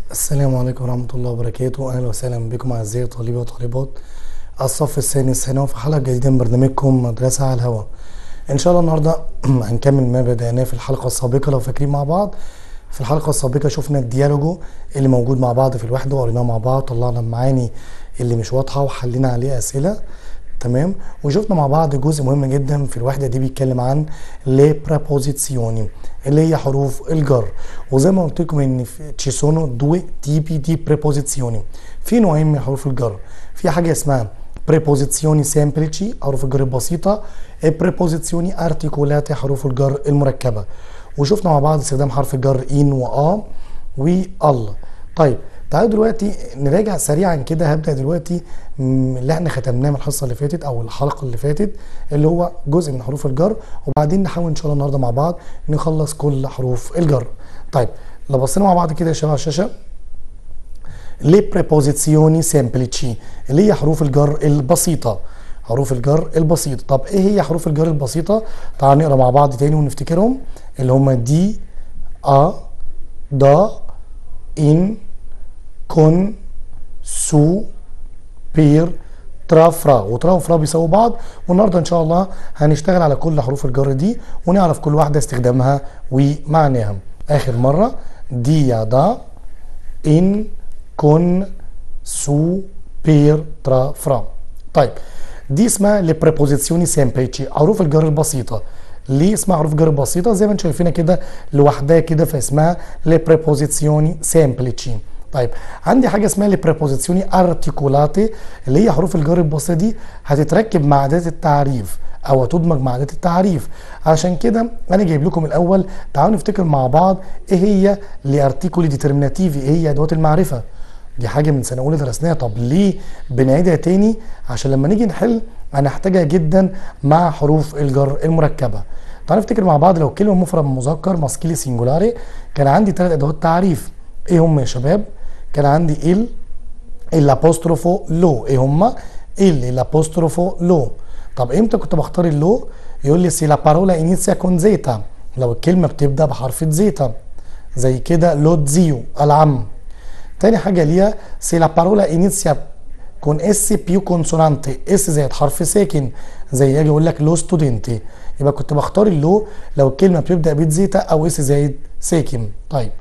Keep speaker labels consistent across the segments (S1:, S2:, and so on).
S1: السلام عليكم ورحمة الله وبركاته أهلا وسهلا بكم أعزائي طالبي وطالبات الصف الثاني الثانوي في حلقة جديدة من برنامجكم مدرسة على الهواء إن شاء الله النهاردة هنكمل ما بدأناه في الحلقة السابقة لو فاكرين مع بعض في الحلقة السابقة شفنا الديالوجو اللي موجود مع بعض في الوحدة وقريناه مع بعض طلعنا المعاني اللي مش واضحة وحلينا عليه أسئلة تمام وشفنا مع بعض جزء مهم جدا في الوحده دي بيتكلم عن لي برابوزيزيوني اللي هي حروف الجر وزي ما قلت لكم ان ci sono due tipi di preposizioni في نوعين من حروف الجر في حاجه اسمها preposizioni semplici حروف الجر البسيطه e preposizioni articolate حروف الجر المركبه وشفنا مع بعض استخدام حرف الجر ان واه وال طيب تعالوا دلوقتي نراجع سريعا كده هبدا دلوقتي من اللي احنا ختمناه من الحصه اللي فاتت او الحلقه اللي فاتت اللي هو جزء من حروف الجر وبعدين نحاول ان شاء الله النهارده مع بعض نخلص كل حروف الجر. طيب لو بصينا مع بعض كده يا شباب على الشاشه لي بريبوزيزيوني سامبليتشي اللي هي حروف الجر البسيطه حروف الجر البسيطه طب ايه هي حروف الجر البسيطه تعالوا نقرا مع بعض تاني ونفتكرهم اللي هم دي ا دا ان كون سو بير ترا فرا وترا وفرا بيساووا بعض والنهارده ان شاء الله هنشتغل على كل حروف الجر دي ونعرف كل واحده استخدامها ومعناها اخر مره دي يا دا ان كون سو بير ترا فرا طيب دي اسمها لبريبوزيزيوني سامبليتشي حروف الجر البسيطه ليه اسمها حروف جر بسيطه زي ما انتم شايفينها كده لوحدها كده فاسمها لبريبوزيزيوني سامبليتشي طيب عندي حاجه اسمها البريبوزيزيوني ارتيكولاتي اللي هي حروف الجر البسيطه دي هتتركب مع اداه التعريف او هتدمج مع اداه التعريف عشان كده انا جايب لكم الاول تعالوا نفتكر مع بعض ايه هي الارتيكولي ديترميناتيفي ايه هي ادوات المعرفه دي حاجه من سنه اولى درسناها طب ليه بنعيدها تاني عشان لما نيجي نحل هنحتاجها جدا مع حروف الجر المركبه تعالوا نفتكر مع بعض لو كلمه مفرد مذكر ماسكيلي سينجولاري كان عندي ثلاث ادوات تعريف ايه هم يا شباب كان عندي ال الابوستروفو لو ايه هما ال الابوستروفو لو طب امتى كنت بختار اللو يقول لي سي لا بارولا انيسيا كون زيتا لو الكلمه بتبدا بحرف زيتا زي كده لو زيو العم تاني حاجه ليها سي لا بارولا انيسيا كون اس بيو كونسونانتي اس زائد حرف ساكن زي اجي اقول لك لو ستودنتي يبقى كنت بختار اللو لو الكلمه بتبدا بزيتا او اس زائد ساكن طيب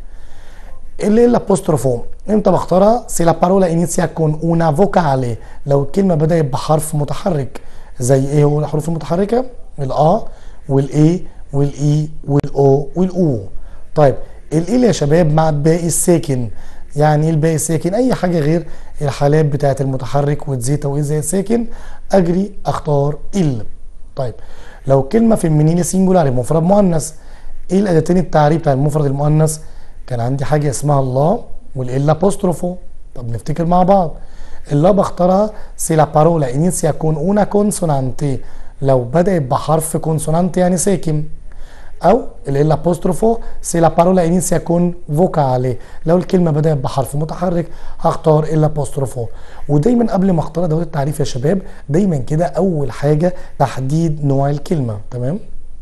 S1: اللي الابوستروفو امتى بختارها سي لا بارولا انيسيا كون اونا فوكالي لو الكلمه بدات بحرف متحرك زي ايه هو الحروف المتحركه الا والاي والاي والاو والاو طيب ال يا شباب مع الباقي الساكن يعني ايه الباقي الساكن اي حاجه غير الحالات بتاعه المتحرك والزيتا وايه زي الساكن اجري اختار ال طيب لو كلمه فيمينيني سينجولاري مفرد مؤنث ايه الاداتين التعريف بتاع المفرد المؤنث كان عندي حاجه اسمها الله والإلا apostropho طب نفتكر مع بعض الله بختارها سي لا بارولا انيسيا كون اونا كونسونانتي لو بدات بحرف كونسونانت يعني ساكن او الإلا apostropho سي لا بارولا انيسيا كون فوكالي لو الكلمه بدات بحرف متحرك هختار إلا apostropho ودايما قبل ما اختار ادوات التعريف يا شباب دايما كده اول حاجه تحديد نوع الكلمه تمام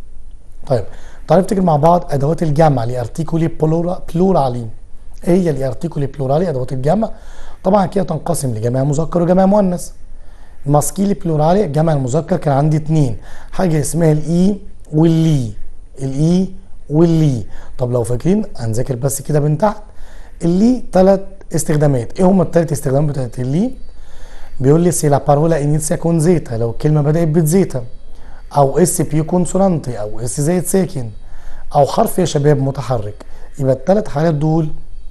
S1: طيب تعالوا نفتكر مع بعض ادوات الجمع لارتيكولي بلورالي ايه هي الارتيكولي بلورالي ادوات الجمع طبعا كده تنقسم لجمع مذكر وجمع مؤنث ماسكيلي بلورالي جمع المذكر كان عندي اتنين حاجه اسمها الاي واللي الاي واللي طب لو فاكرين هنذاكر بس كده من تحت اللي ثلاث استخدامات ايه هم الثلاث استخدامات بتاعت اللي بيقول لي سي لا بارولا انيسيا كون زيتا لو الكلمه بدات بزيتا او اس بي كونسونانتي او اس زائد ساكن او حرف يا شباب متحرك يبقى الثلاث حالات دول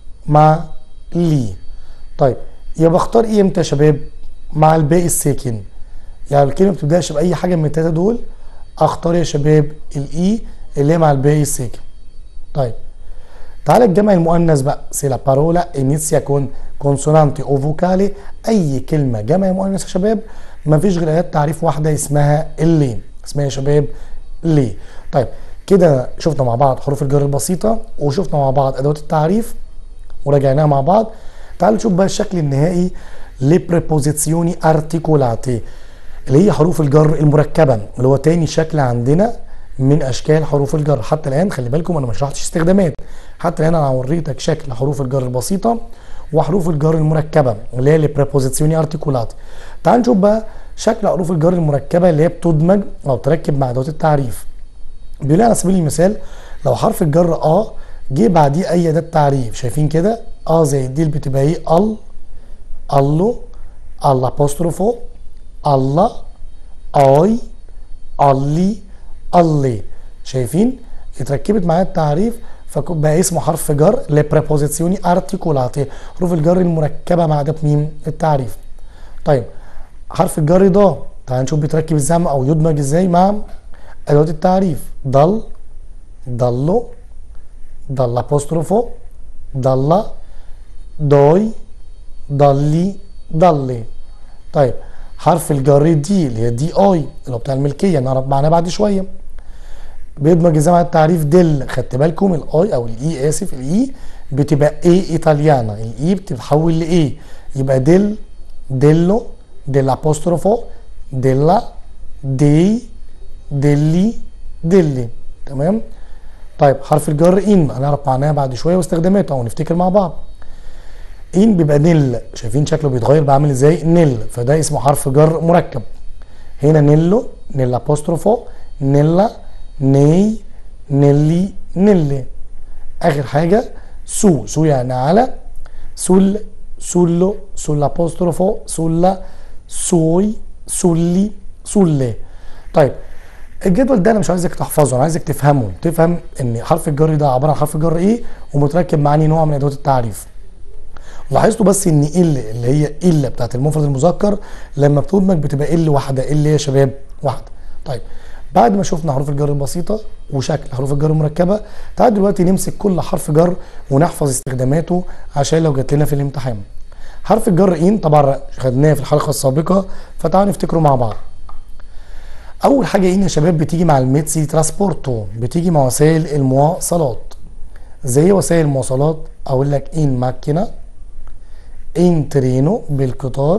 S1: مع لي طيب يبقى بختار ايه امتى يا شباب مع الباقي الساكن يعني الكلمه ما بتبداش باي حاجه من الثلاثه دول اختار يا شباب الاي اللي هي مع الباقي الساكن طيب تعالى الجمع المؤنث بقى سي لا بارولا انيسيا كون كونسونانتي او فوكالي اي كلمه جمع مؤنث يا شباب ما فيش غير اداه تعريف واحده اسمها اللي اسمها يا شباب ليه طيب كده شفنا مع بعض حروف الجر البسيطة وشفنا مع بعض أدوات التعريف وراجعناها مع بعض تعالوا نشوف بقى الشكل النهائي لبريبوزيزيوني ارتيكولاتي اللي هي حروف الجر المركبة اللي هو تاني شكل عندنا من اشكال حروف الجر حتى الان خلي بالكم انا ما شرحتش استخدامات حتى الان انا وريتك شكل حروف الجر البسيطه وحروف الجر المركبه اللي هي البريبوزيسيوني ارتيكولات تعال نشوف بقى شكل حروف الجر المركبه اللي هي بتدمج او تركب مع ادوات التعريف بيقول لي على سبيل المثال لو حرف الجر اه جه بعديه اي اداه تعريف شايفين كده اه زي دي اللي بتبقى ايه ال الو الابوستروفو الله اي الي اللي شايفين اتركبت معايا التعريف فبقى اسمه حرف جر لبريبوزيسيوني ارتيكولاتي حروف الجر المركبه مع ده مين التعريف طيب حرف الجر ده تعال نشوف بيتركب ازاي او يدمج ازاي مع ادوات التعريف ضل ضلو ضل apóstrofo ضل دوي ضلي ضلي طيب حرف الجر دي اللي هي دي اي اللي هو بتاع الملكيه نعرف معناه بعد شويه بيدمج ازاي مع التعريف دل خدت بالكم الاي او الاي اسف الاي بتبقى ايه ايطاليانا الاي بتتحول لايه يبقى دل ديلو ديل apóstrofo ديلا دي ديلي ديلي تمام طيب حرف الجر ان هنعرف معناها بعد شويه واستخداماته او نفتكر مع بعض ان بيبقى نل شايفين شكله بيتغير بعمل ازاي نل فده اسمه حرف جر مركب هنا نيلو نيل ابوستروفو نيلا ني نيلي نيلي اخر حاجه سو سو يعني على سول سولو سول ابوستروفو سولا سوي سولي سولي طيب الجدول ده انا مش عايزك تحفظه انا عايزك تفهمه تفهم ان حرف الجر ده عباره عن حرف جر ايه ومتركب معاني نوع من ادوات التعريف لاحظتوا بس ان ال اللي هي ال بتاعت المفرد المذكر لما بتدمج بتبقى ال واحده ال يا شباب واحده طيب بعد ما شفنا حروف الجر البسيطه وشكل حروف الجر المركبه تعال دلوقتي نمسك كل حرف جر ونحفظ استخداماته عشان لو جات لنا في الامتحان حرف الجر ان طبعا خدناه في الحلقه السابقه فتعالوا نفتكره مع بعض اول حاجه ان يا شباب بتيجي مع الميتسي ترانسبورتو بتيجي مع وسائل المواصلات زي وسائل المواصلات اقول لك ان ماكينه ان ترينو بالقطار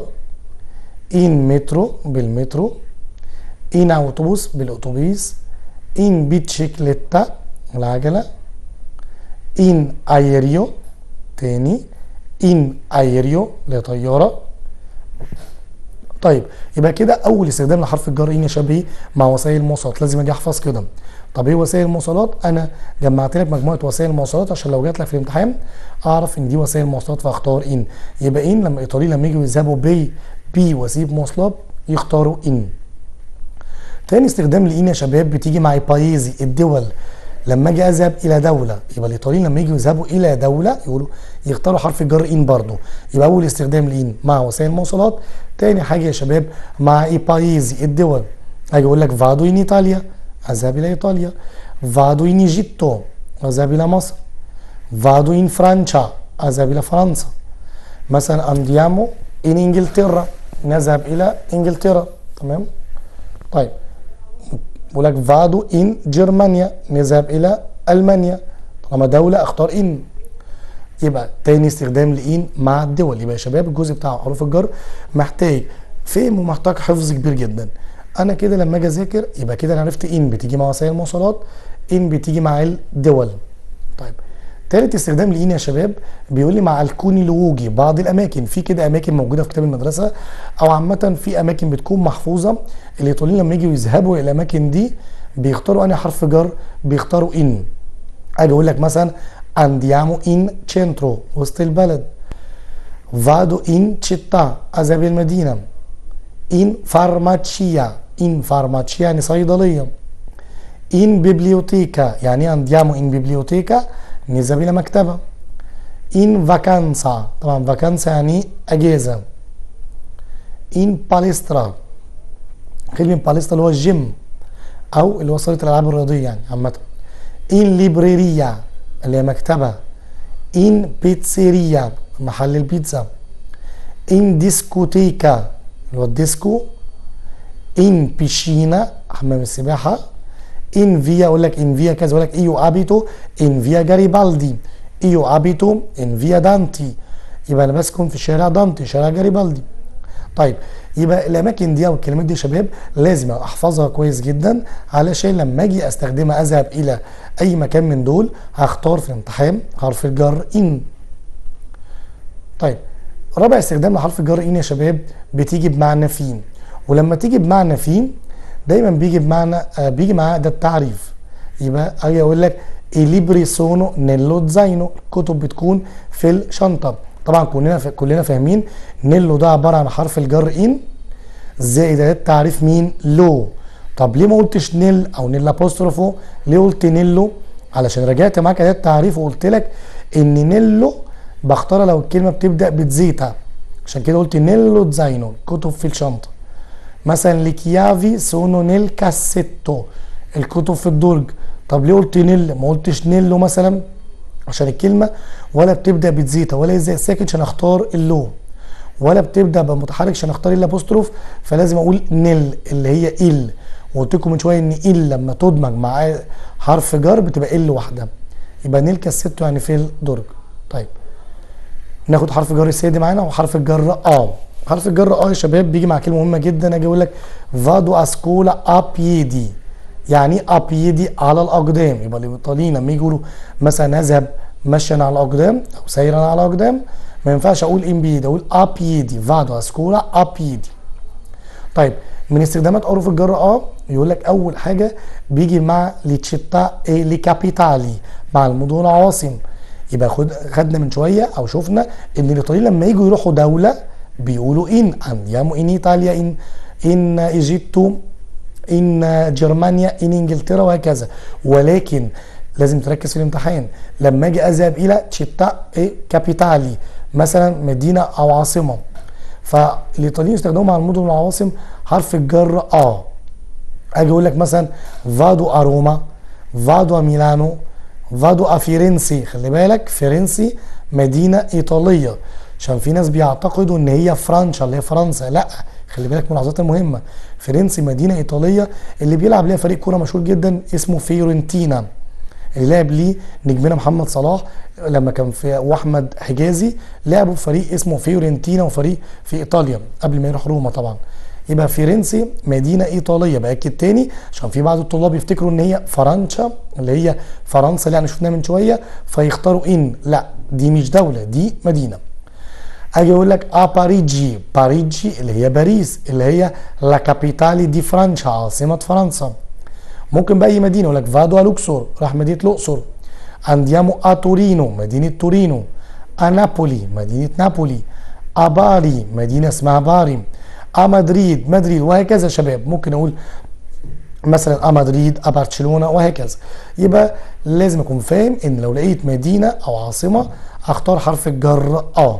S1: ان مترو بالمترو ان اوتوبوس بالاتوبيس ان بيتشيكليتا العجله ان ايريو تاني ان ايريو لطياره طيب يبقى كده اول استخدام لحرف الجر ان يا شباب مع وسائل المواصلات لازم اجي احفظ كده طب ايه وسائل المواصلات انا جمعت لك مجموعه وسائل المواصلات عشان لو جات لك في الامتحان اعرف ان دي وسائل مواصلات فاختار ان يبقى ان لما الايطاليين لما يجوا يذهبوا بي بي وسيله مواصلات يختاروا ان تاني استخدام لان يا شباب بتيجي مع بايزي الدول لما اجي اذهب الى دوله يبقى الايطاليين لما يجوا يذهبوا الى دوله يقولوا يختاروا حرف الجر ان برضه يبقى اول استخدام لان مع وسائل المواصلات تاني حاجه يا شباب مع اي بايزي الدول اجي اقول لك فادو ان ايطاليا اذهب الى ايطاليا فادو ان ايجيبتو اذهب الى مصر فادو ان فرانشا اذهب الى فرنسا مثلا انديامو ان انجلترا نذهب الى انجلترا تمام طيب بقول لك فادو ان جرمانيا نذهب الى المانيا طالما دوله اختار ان يبقى تاني استخدام لإن مع الدول يبقى يا شباب الجزء بتاع حروف الجر محتاج فهم ومحتاج حفظ كبير جدا انا كده لما اجي اذاكر يبقى كده انا عرفت ان بتيجي مع وسائل المواصلات ان بتيجي مع الدول طيب تالت استخدام لإن يا شباب بيقول لي مع الكوني لوجي بعض الاماكن في كده اماكن موجوده في كتاب المدرسه او عامه في اماكن بتكون محفوظه الايطاليين لما يجوا يذهبوا الى الاماكن دي بيختاروا انهي حرف جر بيختاروا ان اجي اقول لك مثلا andiamo in centro وسط البلد vado in città اذهب المدينه in farmacia in farmacia يعني صيدليه in biblioteca يعني andiamo in biblioteca نذهب الى مكتبه in vacanza طبعا vacanza يعني اجازه in palestra كلمه باليسترا اللي هو الجيم او اللي هو صاله الالعاب الرياضيه يعني عامه in libreria اللي هي مكتبة إن بيتزيريا محل البيتزا إن ديسكوتيكا اللي هو الديسكو إن بيشينا حمام السباحة إن فيا أقول لك إن فيا كذا أقول لك إيو أبيتو إن فيا جاريبالدي إيو أبيتو إن فيا دانتي يبقى أنا بسكن في شارع دانتي شارع جاريبالدي طيب يبقى الاماكن دي او الكلمات دي يا شباب لازم احفظها كويس جدا علشان لما اجي استخدمها اذهب الى اي مكان من دول هختار في الامتحان حرف الجر ان طيب رابع استخدام لحرف الجر ان يا شباب بتيجي بمعنى في ولما تيجي بمعنى في دايما بيجي بمعنى آه بيجي معاه ده التعريف يبقى اجي اقول لك الليبري سونو نيلو زاينو الكتب بتكون في الشنطه طبعا كلنا كلنا فاهمين نيلو ده عباره عن حرف الجر ان زائد اداه تعريف مين لو طب ليه ما قلتش نيل او نيل ابوستروفو ليه قلت نيلو علشان رجعت معاك اداه تعريف وقلت لك ان نيلو بختار لو الكلمه بتبدا بتزيتا عشان كده قلت نيلو زاينو كتب في الشنطه مثلا لكيافي سونو نيل كاسيتو الكتب في الدرج طب ليه قلت نيل ما قلتش نيلو مثلا عشان الكلمه ولا بتبدا بتزيتا ولا زي ساكن عشان اختار اللو ولا بتبدا بمتحرك عشان اختار الابوستروف فلازم اقول نيل اللي هي ال وقلت لكم من شويه ان ال لما تدمج مع حرف جر بتبقى ال واحده يبقى نيل كاسيتو يعني في الدرج طيب ناخد حرف جر السيدي معانا وحرف الجر اه حرف الجر اه يا شباب بيجي مع كلمه مهمه جدا اجي اقول لك فادو اسكولا ابيدي يعني ابيدي على الاقدام يبقى الايطاليين لما يجي يقولوا مثلا اذهب مشيا على الاقدام او سيرا على الاقدام ما ينفعش اقول ام بيدي اقول ابيدي فادو اسكولا ابيدي طيب من استخدامات حروف الجر اه يقول لك اول حاجه بيجي مع لتشيتا اي لكابيتالي مع المدن العواصم يبقى خد خدنا من شويه او شفنا ان الايطاليين لما يجوا يروحوا دوله بيقولوا ان andiamo in Italia in in ايجيبتو ان جرمانيا ان انجلترا وهكذا ولكن لازم تركز في الامتحان لما اجي اذهب الى تشيتا اي كابيتالي مثلا مدينه او عاصمه فالايطاليين يستخدموا مع المدن والعواصم حرف الجر اه اجي اقول لك مثلا فادو ا روما فادو ا ميلانو فادو ا فيرنسي خلي بالك فيرنسي مدينه ايطاليه عشان في ناس بيعتقدوا ان هي فرنسا اللي هي فرنسا لا خلي بالك من اللحظات المهمه فرنسي مدينه ايطاليه اللي بيلعب ليها فريق كوره مشهور جدا اسمه فيورنتينا اللي لعب ليه نجمنا محمد صلاح لما كان في واحمد حجازي لعبوا في فريق اسمه فيورنتينا وفريق في ايطاليا قبل ما يروح روما طبعا يبقى فيرنسي مدينه ايطاليه باكد تاني عشان في بعض الطلاب يفتكروا ان هي فرنسا اللي هي فرنسا اللي احنا شفناها من شويه فيختاروا ان لا دي مش دوله دي مدينه اجي اقول لك ا باريجي باريجي اللي هي باريس اللي هي لا كابيتالي دي فرنسا عاصمه فرنسا ممكن باي مدينه يقول لك فادو لوكسور راح مدينه الاقصر انديامو ا تورينو مدينه تورينو ا نابولي مدينه نابولي ا باري مدينه اسمها باري ا مدريد مدريد وهكذا يا شباب ممكن اقول مثلا ا مدريد ا برشلونه وهكذا يبقى لازم اكون فاهم ان لو لقيت مدينه او عاصمه اختار حرف الجر اه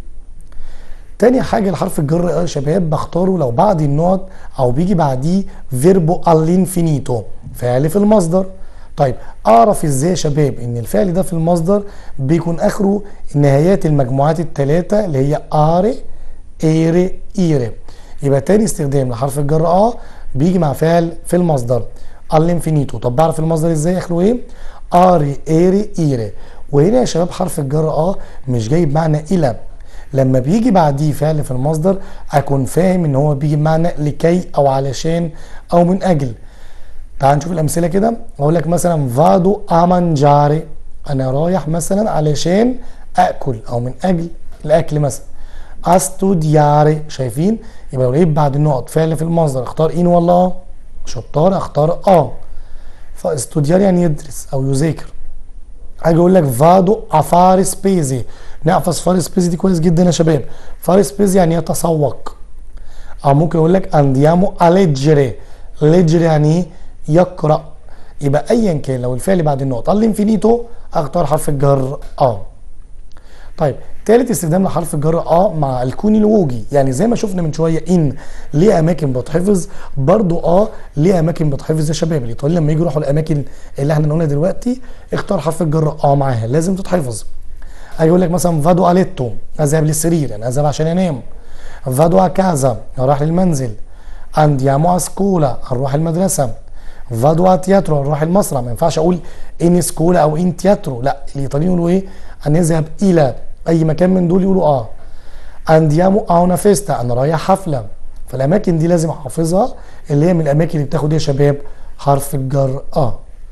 S1: تاني حاجة الحرف الجر يا شباب بختاره لو بعد النقط أو بيجي بعديه فيربو الانفينيتو فعل في المصدر طيب أعرف إزاي يا شباب إن الفعل ده في المصدر بيكون آخره نهايات المجموعات الثلاثة اللي هي آري إيري إيري يبقى تاني استخدام لحرف الجر آ بيجي مع فعل في المصدر الانفينيتو طب بعرف المصدر إزاي آخره إيه؟ آري إيري إيري وهنا يا شباب حرف الجر آ مش جاي بمعنى إلى لما بيجي بعديه فعل في المصدر اكون فاهم ان هو بيجي بمعنى لكي او علشان او من اجل تعال نشوف الامثله كده اقول لك مثلا فادو امانجاري انا رايح مثلا علشان اكل او من اجل الاكل مثلا استودياري شايفين يبقى لو لقيت بعد النقط فعل في المصدر اختار ان ولا اه شطار اختار اه فاستوديار يعني يدرس او يذاكر اجي اقول لك فادو افار سبيزي نحفظ فار سبيزي دي كويس جدا يا شباب فار سبيزي يعني يتسوق او ممكن اقول لك انديامو اليجري ليجري يعني ايه يقرا يبقى ايا كان لو الفعل بعد النقطه الانفينيتو اختار حرف الجر اه طيب تالت استخدام لحرف الجر اه مع الكون الوجي يعني زي ما شفنا من شويه ان ليه اماكن بتحفظ برضو اه ليه اماكن بتحفظ يا شباب الايطاليين لما يجوا يروحوا الاماكن اللي احنا قلنا دلوقتي اختار حرف الجر اه معاها لازم تتحفظ هيقول يقول لك مثلا فادو اليتو اذهب للسرير يعني اذهب عشان انام فادو كازا اروح للمنزل انديامو سكولا اروح المدرسه فادو تياترو اروح المسرح ما ينفعش اقول ان سكولا او ان تياترو لا الايطاليين يقولوا ايه ان يذهب الى اي مكان من دول يقولوا اه انديامو اونا فيستا انا رايح حفله فالاماكن دي لازم احافظها اللي هي من الاماكن اللي بتاخد ايه يا شباب حرف الجر اه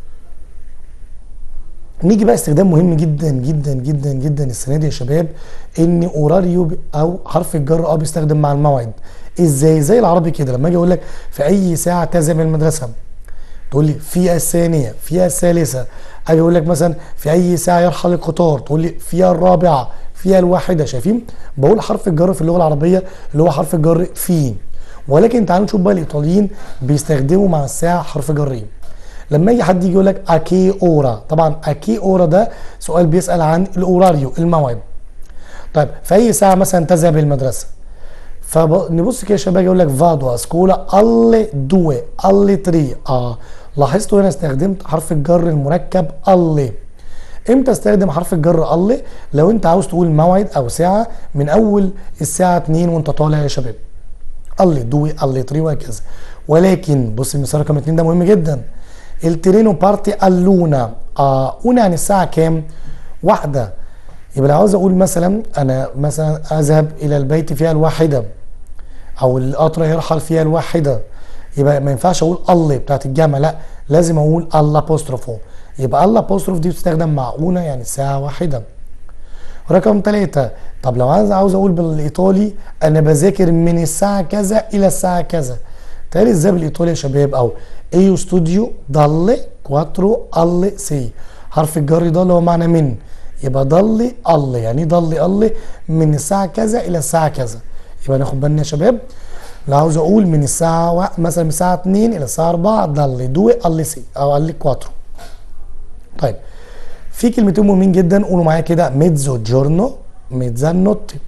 S1: نيجي بقى استخدام مهم جدا جدا جدا جدا السنه دي يا شباب ان اوراريو ب- او حرف الجر اه بيستخدم مع الموعد ازاي زي العربي كده لما اجي اقول لك في اي ساعه تذهب المدرسه تقول لي في الثانيه في الثالثه اجي اقول لك مثلا في اي ساعه يرحل القطار تقول لي في الرابعه في الواحده شايفين بقول حرف الجر في اللغه العربيه اللي هو حرف الجر في ولكن تعالوا نشوف بقى الايطاليين بيستخدموا مع الساعه حرف جرين لما يجي حد يجي يقول لك اكي اورا طبعا اكي اورا ده سؤال بيسال عن الاوراريو الموعد طيب في اي ساعه مثلا تذهب المدرسه فنبص كده يا شباب يقول لك فادو اسكولا alle due alle tre اه لاحظتوا هنا استخدمت حرف الجر المركب alle امتى استخدم حرف الجر alle لو انت عاوز تقول موعد او ساعه من اول الساعه 2 وانت طالع يا شباب alle due alle tre وهكذا ولكن بص المثال رقم 2 ده مهم جدا الترينو بارتي اللونا اه اون يعني الساعه كام واحده يبقى لو عاوز اقول مثلا انا مثلا اذهب الى البيت فيها الواحده او القطر يرحل فيها الواحده يبقى ما ينفعش اقول الله بتاعت الجامعه لا لازم اقول الله بوستروفو يبقى الله بوستروف دي بتستخدم مع اونة يعني ساعه واحده رقم ثلاثة طب لو عايز عاوز اقول بالايطالي انا بذاكر من الساعه كذا الى الساعه كذا تاني ازاي بالايطالي يا شباب او ايو ستوديو ضل كواترو ال سي حرف الجر ده اللي هو معنى من يبقى ضل ال يعني إيه ضل ال من الساعه كذا الى الساعه كذا يبقى ناخد بالنا يا شباب لو عاوز اقول من الساعه و... مثلا من الساعه 2 الى الساعه 4 ضل دو ال سي او ال كواترو طيب في كلمتين مهمين جدا قولوا معايا كده ميزو جورنو ميزانوتي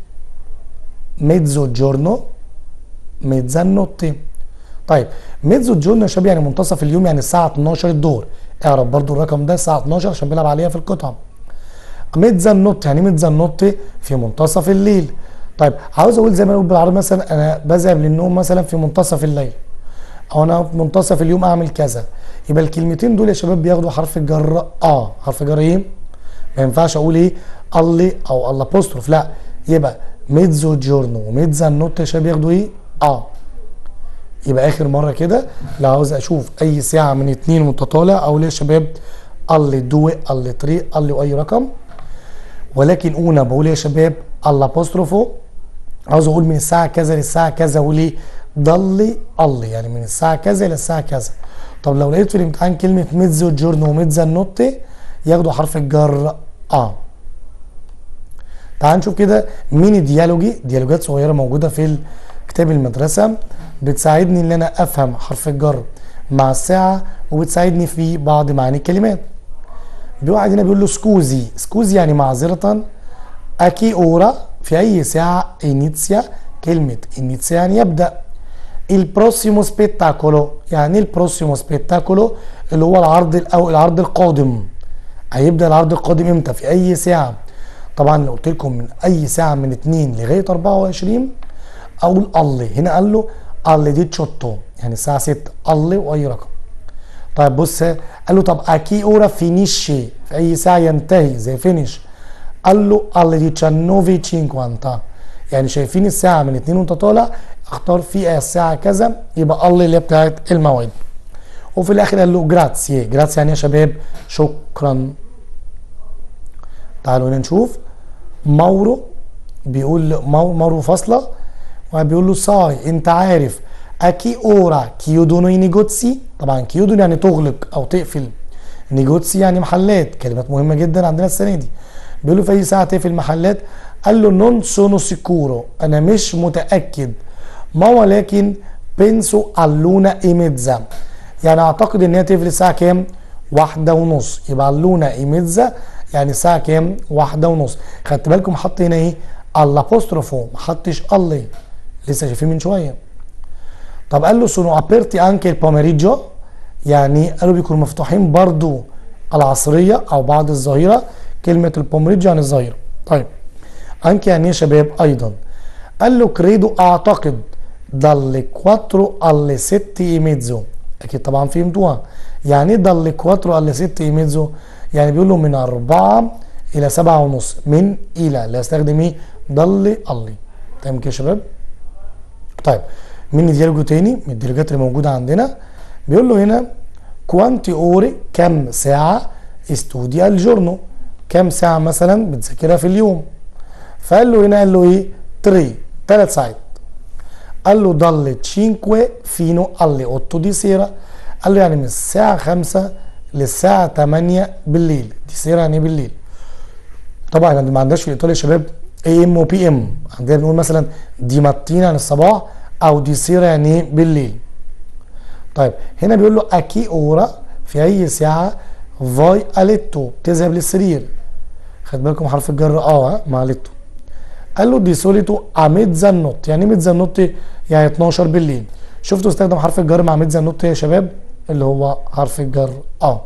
S1: ميزو جورنو ميزانوتي طيب ميزو جورنو يا شباب يعني منتصف اليوم يعني الساعه 12 الظهر اعرف برضو الرقم ده الساعه 12 عشان بيلعب عليها في القطعه ميزانوتي يعني ميزانوتي في منتصف الليل طيب عاوز اقول زي ما اقول بالعربي مثلا انا بذهب للنوم مثلا في منتصف الليل او انا في منتصف اليوم اعمل كذا يبقى الكلمتين دول يا شباب بياخدوا حرف الجر اه حرف الجر ايه ما ينفعش اقول ايه الله او الله بوستروف لا يبقى ميزو جورنو وميزا النوت يا شباب ياخدوا ايه اه يبقى اخر مره كده لو عاوز اشوف اي ساعه من اتنين وانت طالع اقول يا شباب الله دو الله تري الله واي رقم ولكن اونا بقول يا شباب الله بوستروفو عاوز اقول من الساعه كذا للساعه كذا اقول ايه ضل الله يعني من الساعه كذا للساعه كذا طب لو لقيت في الامتحان كلمه ميزو جورنو وميزا النوتي ياخدوا حرف الجر اه تعال نشوف كده ميني ديالوجي ديالوجات صغيره موجوده في كتاب المدرسه بتساعدني ان انا افهم حرف الجر مع الساعه وبتساعدني في بعض معاني الكلمات بيقعد هنا بيقول له سكوزي سكوزي يعني معذره اكي اورا في اي ساعه انيتسيا كلمه انيتسيا يعني يبدا البروسيمو سبيتاكولو يعني البروسيمو سبيتاكولو اللي هو العرض او العرض القادم هيبدا العرض القادم امتى في اي ساعه طبعا لو قلت لكم من اي ساعه من 2 لغايه 24 اقول الله هنا قال له alle دي تشوتو يعني الساعه 6 الله واي رقم طيب بص قال له طب اكي اورا فينيشي في اي ساعه ينتهي زي فينيش قال له alle دي 19.50 يعني شايفين الساعه من 2 وانت طالع اختار في الساعه كذا يبقى الله اللي هي بتاعت الموعد وفي الاخر قال له جراتسي جراتسي يعني يا شباب شكرا تعالوا هنا نشوف ماورو بيقول ماو- ماورو فاصله وبيقول له ساي انت عارف اكي اورا كيودونو نيجوتسي طبعا كيودون يعني تغلق او تقفل نيجوتسي يعني محلات كلمات مهمه جدا عندنا السنه دي بيقول له في اي ساعه تقفل محلات قال له نون سونو سيكورو انا مش متاكد ما ولكن بنسو اللونا ايميتزا يعني اعتقد ان هي تقفل الساعه كام واحدة ونص يبقى اللونا ايميتزا يعني الساعه كام واحدة ونص خدت بالكم حط هنا ايه الابوستروفو ما حطش الله لسه شايفين من شويه طب قال له سونو ابيرتي انكي البوميريجو يعني قالوا بيكونوا مفتوحين برضو العصريه او بعد الظهيره كلمه البوميريجو يعني الظهيره طيب انكي يعني ايه يا شباب ايضا قال له كريدو اعتقد dalle 4 alle 6 e mezzo اكيد طبعا فهمتوها يعني ايه dalle 4 alle 6 e mezzo يعني بيقول له من 4 الى 7 ونص من الى اللي هستخدم ايه ضل الله تمام كده يا شباب طيب مين ديالوجو تاني من الديالوجات اللي موجوده عندنا بيقول له هنا كوانتي اوري كم ساعه استوديا الجورنو كم ساعه مثلا بتذاكرها في اليوم فقال له هنا قال له ايه 3 ثلاث ساعات قال له dalle 5 fino alle 8 di sera قال له يعني من الساعة 5 للساعة 8 بالليل دي سيرة يعني بالليل طبعا احنا ما عندناش في ايطاليا يا شباب اي ام وبي ام عندنا بنقول مثلا دي ماتينا يعني الصباح او دي سيرة يعني ايه بالليل طيب هنا بيقول له اكي اورا في اي ساعة فاي اليتو بتذهب للسرير خد بالكم حرف الجر اه ها، مع اليتو قال له دي سوليتو ا ميتزانوت يعني ايه ميتزانوت يعني 12 بالليل شفتوا استخدم حرف الجر مع ميتزانوت يا شباب اللي هو حرف الجر اه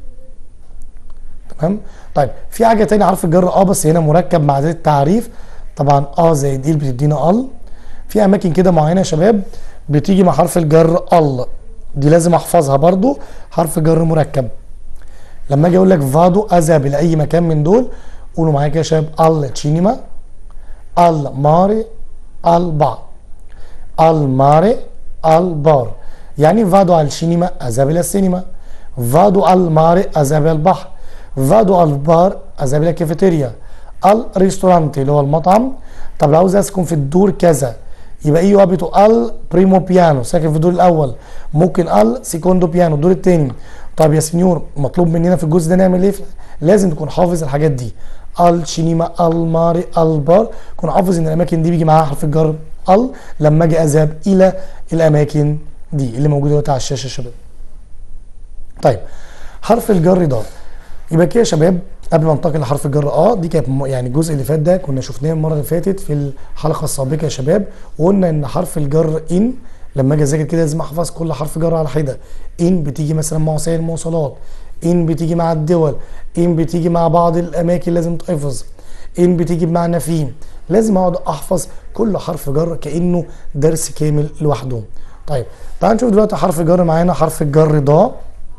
S1: تمام طيب في حاجه تاني حرف الجر اه بس هنا مركب مع ذات التعريف طبعا اه زي دي اللي بتدينا ال في اماكن كده معينه يا شباب بتيجي مع حرف الجر ال دي لازم احفظها برضو حرف جر مركب لما اجي اقول لك فادو اذهب الى اي مكان من دول قولوا معايا كده يا شباب ال سينما al mare al bar al mare al bar يعني فادو على السينما أذهب إلى السينما فادو al mare أذهب إلى البحر فادو al bar أذهب إلى الكافيتيريا الريستورانت اللي هو المطعم طب لو عاوز اسكن في الدور كذا يبقى ايه ابيتو ال بريمو بيانو ساكن في الدور الاول ممكن ال سيكوندو بيانو الدور الثاني طب يا سنيور مطلوب مننا في الجزء ده نعمل ايه لازم تكون حافظ الحاجات دي السينما الماري البار كون حافظ ان الاماكن دي بيجي معاها حرف الجر ال لما اجي اذهب الى الاماكن دي اللي موجوده دلوقتي على الشاشه يا شباب طيب حرف الجر ده يبقى كده يا شباب قبل ما ننتقل لحرف الجر اه دي كانت م- يعني الجزء اللي فات ده كنا شفناه المره اللي فاتت في الحلقه السابقه يا شباب وقلنا ان حرف الجر ان لما اجي اذاكر كده لازم احفظ كل حرف جر على حده ان بتيجي مثلا مع وسائل المواصلات ان بتيجي مع الدول ان بتيجي مع بعض الاماكن لازم تحفظ ان بتيجي بمعنى في لازم اقعد احفظ كل حرف جر كانه درس كامل لوحده طيب تعال نشوف دلوقتي حرف جر معانا حرف الجر ضا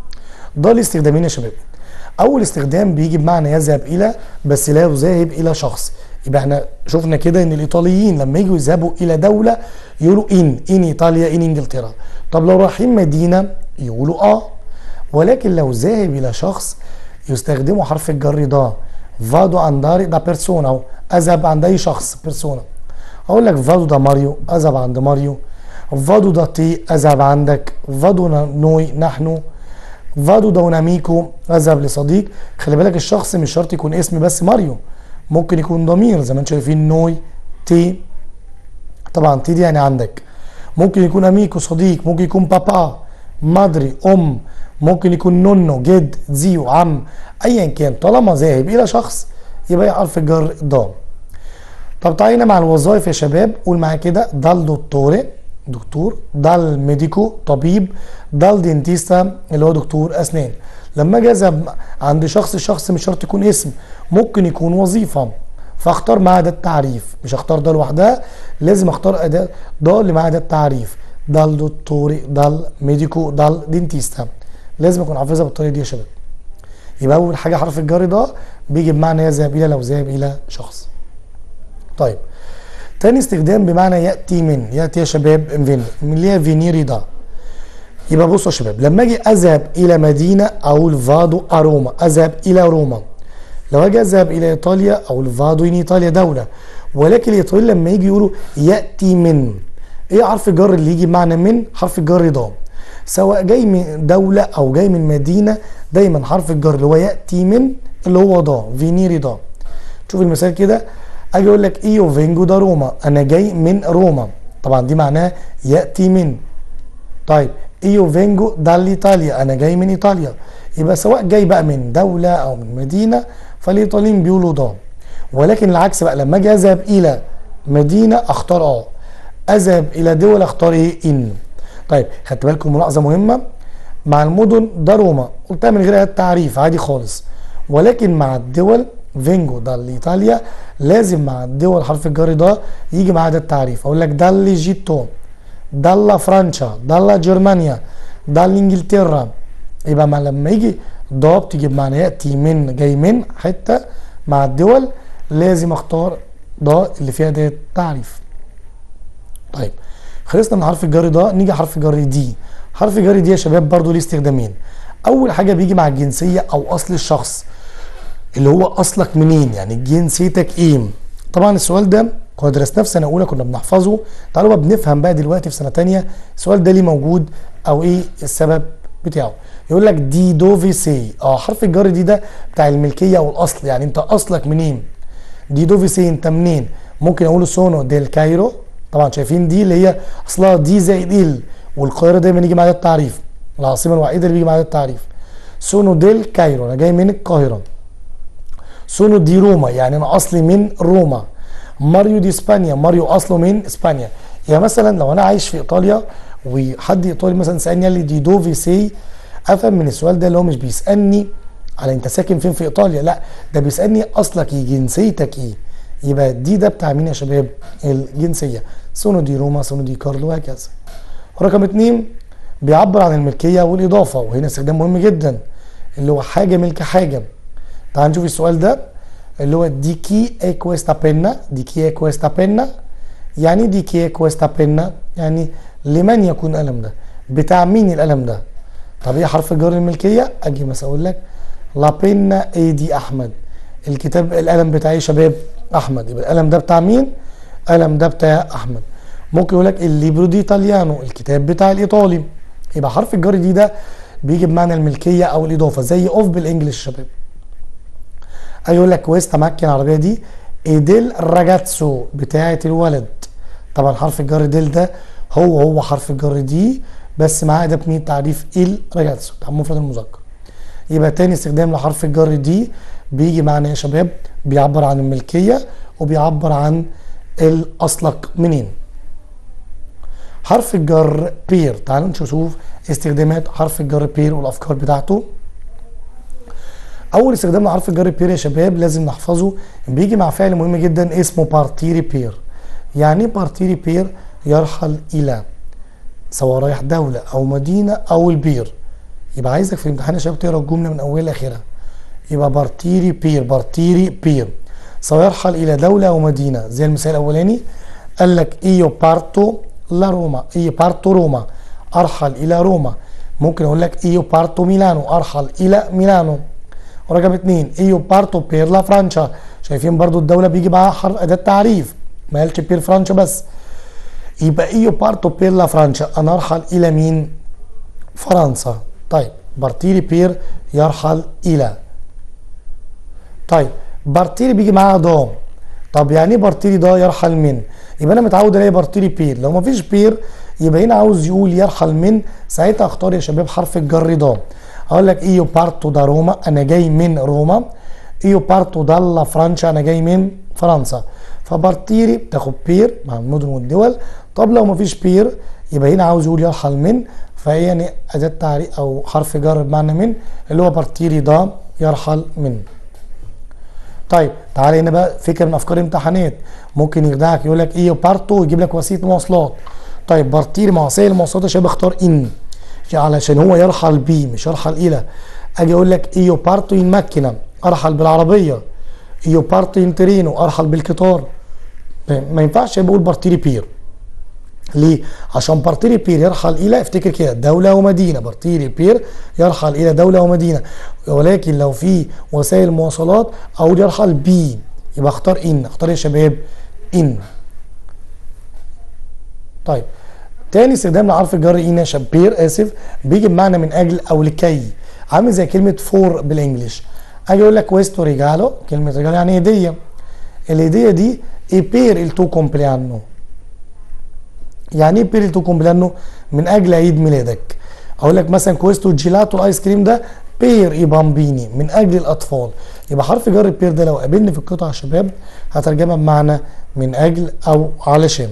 S1: ده ليه استخدامين يا شباب اول استخدام بيجي بمعنى يذهب الى بس لا يذهب الى شخص يبقى احنا شفنا كده ان الايطاليين لما يجوا يذهبوا الى دوله يقولوا ان ان ايطاليا ان انجلترا طب لو رايحين مدينه يقولوا اه ولكن لو ذاهب الى شخص يستخدموا حرف الجر ده فادو انداري دا بيرسونا أو اذهب عند اي شخص بيرسونا اقول لك فادو دا ماريو اذهب عند ماريو فادو دا تي اذهب عندك فادو نوي نحن فادو دا وناميكو اذهب لصديق خلي بالك الشخص مش شرط يكون اسم بس ماريو ممكن يكون ضمير زي ما انتم شايفين نوي تي طبعا تي دي يعني عندك ممكن يكون اميكو صديق ممكن يكون بابا مادري ام ممكن يكون نونو جد زيو عم ايا كان طالما ذاهب الى شخص يبقى حرف الجر ضام طب تعالينا مع الوظائف يا شباب قول معايا كده دال دوتوري دكتور دال ميديكو طبيب دال دينتيستا اللي هو دكتور اسنان لما اجي اذهب عند شخص الشخص مش شرط يكون اسم ممكن يكون وظيفه فاختار مع اداه تعريف مش هختار ده لوحدها لازم اختار اداه ده اللي مع اداه تعريف دال دكتوري دال ميديكو دال دينتيستا لازم اكون حافظها بالطريقه دي يا شباب يبقى اول حاجه حرف الجر ده بيجي بمعنى يذهب الى لو ذهب الى شخص طيب تاني استخدام بمعنى ياتي من ياتي يا شباب من من اللي هي فينيري ده يبقى بصوا يا شباب لما اجي اذهب الى مدينه اقول فادو اروما اذهب الى روما لو اجي اذهب الى ايطاليا اقول فادو ان ايطاليا دوله ولكن الايطاليين لما يجي يقولوا ياتي من ايه حرف الجر اللي يجي بمعنى من حرف الجر ده سواء جاي من دولة أو جاي من مدينة دايما حرف الجر اللي هو يأتي من اللي هو ضا فينيري ضا شوف المثال كده أجي أقول لك إيو فينجو دا روما أنا جاي من روما طبعا دي معناها يأتي من طيب إيو فينجو دالإيطاليا أنا جاي من إيطاليا يبقى سواء جاي بقى من دولة أو من مدينة فالإيطاليين بيقولوا ضا ولكن العكس بقى لما أجي أذهب إلى مدينة أختار أه أذهب إلى دول أختار إيه إن طيب خدت بالكم ملاحظه مهمه مع المدن ده روما قلتها من غير التعريف عادي خالص ولكن مع الدول فينجو ده لايطاليا لازم مع الدول حرف الجر ده يجي معاه ده التعريف اقول لك ده ليجيتو ده لا فرنسا ده لا جرمانيا ده انجلترا يبقى مع لما يجي ده بتيجي بمعنى ياتي من جاي من حته مع الدول لازم اختار ده اللي فيها ده التعريف طيب خلصنا من حرف الجر ده نيجي حرف الجر دي حرف الجر دي يا شباب برضو ليه استخدامين اول حاجه بيجي مع الجنسيه او اصل الشخص اللي هو اصلك منين يعني جنسيتك ايه طبعا السؤال ده كنا درسناه في سنه اولى كنا بنحفظه تعالوا بقى بنفهم بقى دلوقتي في سنه ثانيه السؤال ده ليه موجود او ايه السبب بتاعه يقول لك دي دو في سي اه حرف الجر دي ده بتاع الملكيه او الاصل يعني انت اصلك منين دي دو في سي انت منين ممكن اقول سونو ديل كايرو طبعا شايفين دي اللي هي اصلها دي زائد ال والقاهره دايما يجي معاها التعريف العاصمه الوحيده اللي بيجي معاها التعريف سونو ديل كايرو انا جاي من القاهره سونو دي روما يعني انا اصلي من روما ماريو دي اسبانيا ماريو اصله من اسبانيا يعني مثلا لو انا عايش في ايطاليا وحد ايطالي مثلا سالني قال لي دي دو في سي افهم من السؤال ده اللي هو مش بيسالني على انت ساكن فين في ايطاليا لا ده بيسالني اصلك ايه جنسيتك ايه يبقى دي ده بتاع مين يا شباب الجنسيه سونو دي روما سونو دي كارلو وهكذا رقم اتنين بيعبر عن الملكيه والاضافه وهنا استخدام مهم جدا اللي هو حاجه ملك حاجه تعال نشوف السؤال ده اللي هو دي كي اي كويستا بينا دي كي اي كويستا بينا يعني دي كي اي كويستا بينا يعني لمن يكون القلم ده بتاع مين القلم ده طب ايه حرف الجر الملكيه اجي مثلا اقول لك لا بينا اي دي احمد الكتاب القلم بتاعي يا شباب احمد يبقى القلم ده بتاع مين القلم ده بتاع احمد ممكن يقول لك الليبرو دي ايطاليانو الكتاب بتاع الايطالي يبقى حرف الجر دي ده بيجي بمعنى الملكيه او الاضافه زي اوف بالانجلش يا شباب اجي اقول لك كويستا معاك العربيه دي ايديل راجاتسو بتاعه الولد طبعا حرف الجر ديل ده هو هو حرف الجر دي بس معاه ده بمين تعريف ال راجاتسو بتاع مفرد المذكر يبقى تاني استخدام لحرف الجر دي بيجي معنا يا شباب بيعبر عن الملكيه وبيعبر عن الاصلك منين حرف الجر بير تعالوا نشوف استخدامات حرف الجر بير والافكار بتاعته اول استخدام لحرف الجر بير يا شباب لازم نحفظه بيجي مع فعل مهم جدا اسمه بارتيري بير يعني ايه بارتيري بير يرحل الى سواء رايح دوله او مدينه او البير يبقى عايزك في الامتحان يا شباب تقرا الجمله من اولها لاخرها يبقى بارتيري بير بارتيري بير سيرحل الى دوله او مدينه زي المثال الاولاني قال لك ايو بارتو لا روما ايو بارتو روما ارحل الى روما ممكن اقول لك ايو بارتو ميلانو ارحل الى ميلانو ورقم اتنين ايو بارتو بير لا فرانشا شايفين برضو الدوله بيجي معاها حرف اداه تعريف ما قالش بير فرانشا بس يبقى ايو بارتو بير لا فرانشا انا ارحل الى مين فرنسا طيب بارتيري بير يرحل الى طيب بارتيري بيجي معاها ضام طب يعني ايه بارتيري ده يرحل من يبقى انا متعود الاقي بارتيري بير لو ما فيش بير يبقى هنا عاوز يقول يرحل من ساعتها اختار يا شباب حرف الجر ضام اقول لك ايو بارتو دا روما انا جاي من روما ايو بارتو دالا فرانشا انا جاي من فرنسا فبارتيري بتاخد بير مع المدن والدول طب لو مفيش بير يبقى هنا عاوز يقول يرحل من فهي يعني اداه تعريف او حرف جر بمعنى من اللي هو بارتيري دا يرحل من طيب تعالى هنا بقى فكره من افكار امتحانات ممكن يخدعك يقول لك ايه بارتو ويجيب لك وسيله مواصلات طيب بارتيري مع وسائل المواصلات يا شباب اختار ان علشان هو يرحل بي مش يرحل الى اجي اقول لك ايو بارتو ان ماكينه ارحل بالعربيه ايو بارتو ان ترينو ارحل بالقطار ما ينفعش بقول بارتيري بير ليه؟ عشان بارتيري بير يرحل الى افتكر كده دوله ومدينه بارتيري بير يرحل الى دوله ومدينه ولكن لو في وسائل مواصلات اقول يرحل بي يبقى اختار ان اختار يا شباب ان طيب تاني استخدام لحرف الجر ان يا شبير اسف بيجي بمعنى من اجل او لكي عامل زي كلمه فور بالانجلش اجي اقول لك كويستو ريجالو كلمه ريجالو يعني هديه الهديه دي اي بير il tuo compleanno يعني ايه بير il tuo compleanno من اجل عيد ميلادك اقول لك مثلا كويستو جيلاتو الايس كريم ده بير اي بامبيني من اجل الاطفال يبقى حرف جر بير ده لو قابلني في القطعه يا شباب هترجمها بمعنى من اجل او علشان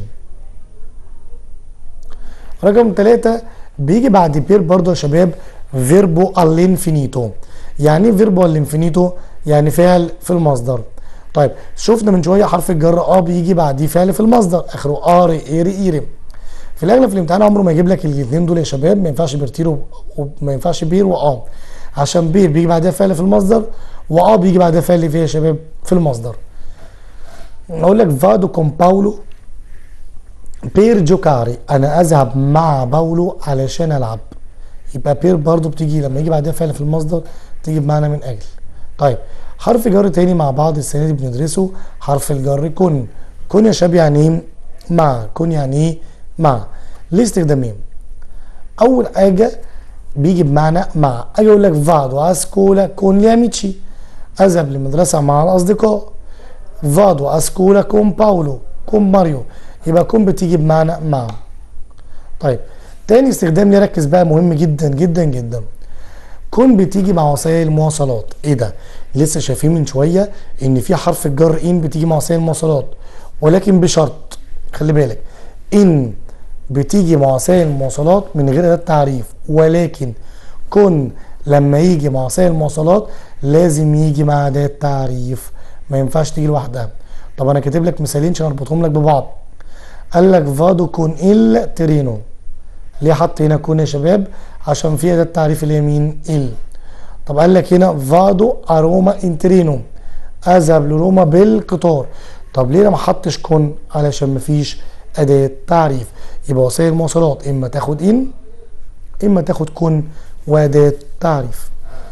S1: رقم ثلاثة بيجي بعد بير برضه يا شباب فيربو الانفينيتو يعني ايه فيربو الانفينيتو يعني فعل في المصدر طيب شفنا من شويه حرف الجر اه بيجي بعديه فعل في المصدر اخره اري ايري ايري في الاغلب في الامتحان عمره ما يجيب لك الاثنين دول يا شباب ما ينفعش بيرتيرو وما ينفعش بير واه عشان بير بيجي بعدها فعل في المصدر واه بيجي بعدها فعل فيه يا شباب في المصدر اقول لك فادو كوم باولو بير جوكاري انا اذهب مع باولو علشان العب يبقى بير برضو بتيجي لما يجي بعدها فعل في المصدر تيجي بمعنى من اجل طيب حرف جر تاني مع بعض السنه دي بندرسه حرف الجر كن كن يا شباب يعني ايه مع كن يعني ايه مع ليه استخدامين اول حاجه بيجي بمعنى مع اجي اقول لك فادو اسكولا كون لي اميتشي اذهب للمدرسه مع الاصدقاء فادو اسكولا كون باولو كون ماريو يبقى كون بتيجي بمعنى مع طيب تاني استخدام ليه ركز بقى مهم جدا جدا جدا كون بتيجي مع وسائل المواصلات ايه ده لسه شايفين من شويه ان في حرف الجر ان بتيجي مع وسائل المواصلات ولكن بشرط خلي بالك ان بتيجي مع وسائل المواصلات من غير اداه تعريف ولكن كن لما يجي مع وسائل المواصلات لازم يجي مع اداه تعريف ما ينفعش تيجي لوحدها طب انا كاتب لك مثالين عشان اربطهم لك ببعض قال لك فادو كون ال ترينو ليه حط هنا كون يا شباب عشان فيها ده التعريف اللي هي مين ال طب قال لك هنا فادو اروما انترينو اذهب لروما بالقطار طب ليه انا ما حطش كون علشان ما فيش اداه تعريف يبقى وسائل المواصلات اما تاخد ان اما تاخد كون واداه تعريف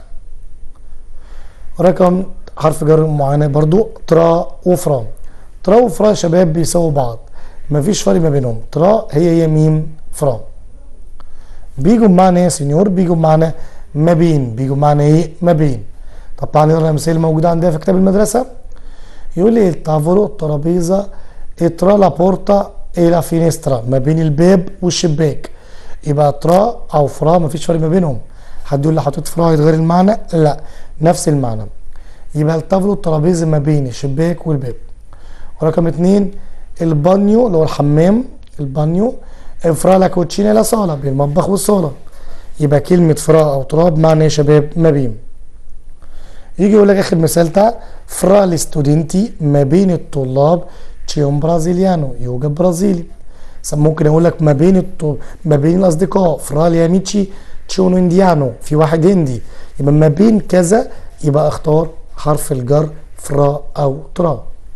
S1: رقم حرف جر معانا برضو ترا وفرا ترا وفرا يا شباب بيساووا بعض مفيش فرق ما بينهم ترا هي هي ميم فرا بيجوا بمعنى ايه يا سنيور بيجوا بمعنى ما بين بيجوا بمعنى ايه ما بين طب تعالى نقرا الامثله الموجوده عندنا في كتاب المدرسه يقول لي التافولو الترابيزه اترا لا بورتا اي لا فينسترا ما بين الباب والشباك يبقى ترا او فرا مفيش فرق ما بينهم حد يقول لي حطيت فرا يتغير المعنى لا نفس المعنى يبقى التافلو الترابيزه ما بين الشباك والباب ورقم اتنين البانيو اللي هو الحمام البانيو فرا لا كوتشينا لا صاله بين المطبخ والصاله يبقى كلمه فرا او تراب معنى يا شباب ما بين يجي يقول لك اخر مثال بتاع فرا ستودنتي ما بين الطلاب تشيون برازيليانو يوجد برازيلي ممكن اقول لك ما بين الطلاب ما بين الاصدقاء فرا لياميتشي تشيون انديانو في واحد هندي يبقى ما بين كذا يبقى اختار حرف الجر فرا او ترا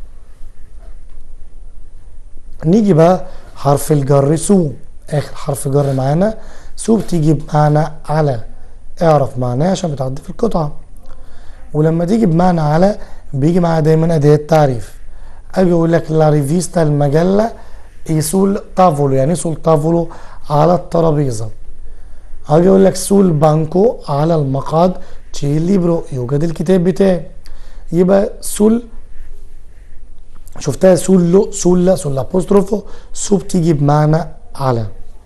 S1: نيجي بقى حرف الجر سو اخر حرف جر معانا سو بتيجي بمعنى على اعرف معناه عشان بتعدي في القطعه ولما تيجي بمعنى على بيجي معاها دايما اداه تعريف اجي اقول لك لا ريفيستا المجله يسول تافولو يعني سول تافولو على الترابيزه اجي اقول لك سول بانكو على المقعد تشي ليبرو يوجد الكتاب بتاعي يبقى سول شفتها سول لو سول لا سول ابوستروفو سو بتيجي بمعنى على